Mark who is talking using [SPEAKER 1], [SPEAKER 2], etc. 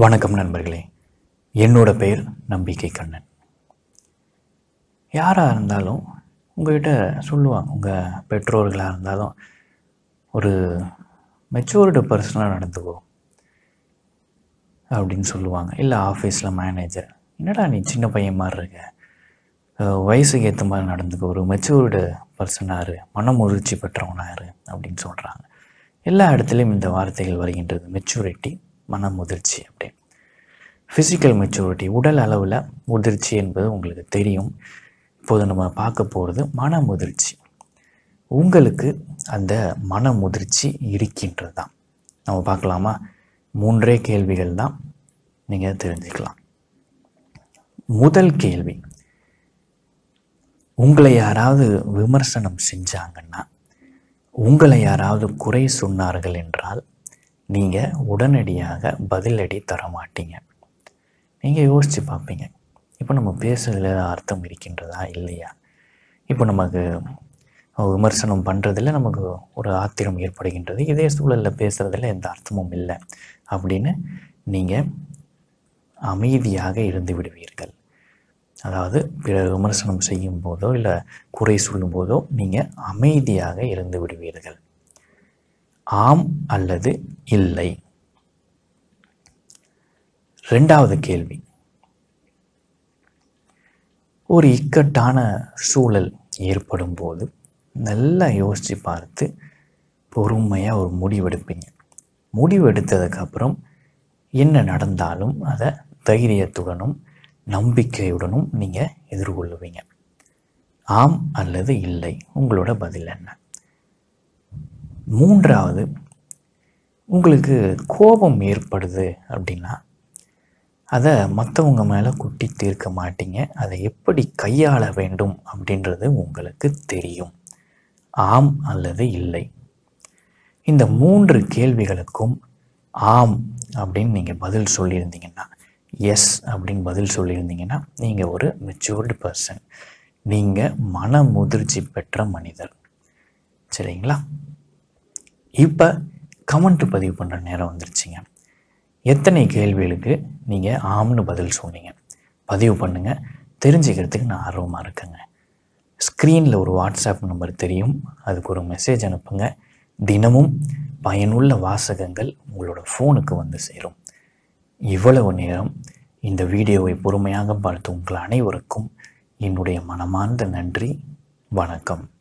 [SPEAKER 1] வணக்கம் நண்பர்களே என்னோட பெயர் நம்பிக்கை கண்ணன் யாராக இருந்தாலும் உங்கள்கிட்ட சொல்லுவாங்க உங்கள் பெற்றோர்களாக இருந்தாலும் ஒரு மெச்சூர்டு பர்சனாக நடந்துக்கோ அப்படின்னு சொல்லுவாங்க இல்லை ஆஃபீஸில் மேனேஜர் என்னடா நீ சின்ன பையன் மாதிரி இருக்க அஹ் வயசுக்கு ஏற்ற மாதிரி நடந்துக்கோ ஒரு மெச்சூர்டு பர்சனாக இரு மனமுதிர்ச்சி பெற்றவனாக இரு அப்படின்னு சொல்கிறாங்க எல்லா இடத்துலையும் இந்த வார்த்தைகள் வருகின்றது மெச்சூரிட்டி மன முதிர்ச்சி அப்படின்னு ஃபிசிக்கல் மெச்சூரிட்டி உடல் அளவில் முதிர்ச்சி என்பது உங்களுக்கு தெரியும் இப்போது நம்ம பார்க்க போகிறது மன முதிர்ச்சி உங்களுக்கு அந்த மன முதிர்ச்சி இருக்கின்றது தான் நம்ம பார்க்கலாமா மூன்றே கேள்விகள் தான் நீங்கள் தெரிஞ்சுக்கலாம் முதல் கேள்வி உங்களை யாராவது விமர்சனம் செஞ்சாங்கன்னா உங்களை யாராவது குறை சொன்னார்கள் என்றால் நீங்கள் உடனடியாக பதிலடி தர மாட்டீங்க நீங்கள் யோசித்து பார்ப்பீங்க இப்போ நம்ம பேசுறதுல அர்த்தம் இருக்கின்றதா இல்லையா இப்போ நமக்கு விமர்சனம் பண்ணுறதுல நமக்கு ஒரு ஆத்திரம் ஏற்படுகின்றது இதே சூழலில் பேசுகிறதுல எந்த அர்த்தமும் இல்லை அப்படின்னு நீங்கள் அமைதியாக இருந்து விடுவீர்கள் அதாவது பிறர் விமர்சனம் செய்யும் போதோ இல்லை குறை சொல்லும் போதோ நீங்கள் அமைதியாக இருந்து விடுவீர்கள் ஆம் அல்லது இல்லை ரெண்டாவது கேள்வி ஒரு இக்கட்டான சூழல் ஏற்படும் போது நல்லா யோசித்து பார்த்து பொறுமையாக ஒரு முடிவெடுப்பீங்க முடிவெடுத்ததுக்கப்புறம் என்ன நடந்தாலும் அதை தைரியத்துடனும் நம்பிக்கையுடனும் நீங்கள் எதிர்கொள்ளுவீங்க ஆம் அல்லது இல்லை உங்களோட பதில் என்ன மூன்றாவது உங்களுக்கு கோபம் ஏற்படுது அப்படின்னா அதை மற்றவங்க மேலே குட்டி தீர்க்க மாட்டீங்க அதை எப்படி கையாள வேண்டும் அப்படின்றது உங்களுக்கு தெரியும் ஆம் அல்லது இல்லை இந்த மூன்று கேள்விகளுக்கும் ஆம் அப்படின்னு நீங்கள் பதில் சொல்லியிருந்தீங்கன்னா எஸ் அப்படின்னு பதில் சொல்லியிருந்தீங்கன்னா நீங்கள் ஒரு மெச்சூர்டு பர்சன் நீங்கள் மன முதிர்ச்சி பெற்ற மனிதர் சரிங்களா இப்போ கமெண்ட் பதிவு பண்ணுற நேரம் வந்துருச்சுங்க எத்தனை கேள்விகளுக்கு நீங்கள் ஆம்னு பதில் சொன்னீங்க பதிவு பண்ணுங்கள் தெரிஞ்சுக்கிறதுக்கு நான் ஆர்வமாக இருக்கேங்க ஸ்க்ரீனில் ஒரு வாட்ஸ்அப் நம்பர் தெரியும் அதுக்கு ஒரு மெசேஜ் அனுப்புங்க தினமும் பயனுள்ள வாசகங்கள் உங்களோட ஃபோனுக்கு வந்து சேரும் இவ்வளவு நேரம் இந்த வீடியோவை பொறுமையாக பார்த்து உங்கள் அனைவருக்கும் என்னுடைய மனமார்ந்த நன்றி வணக்கம்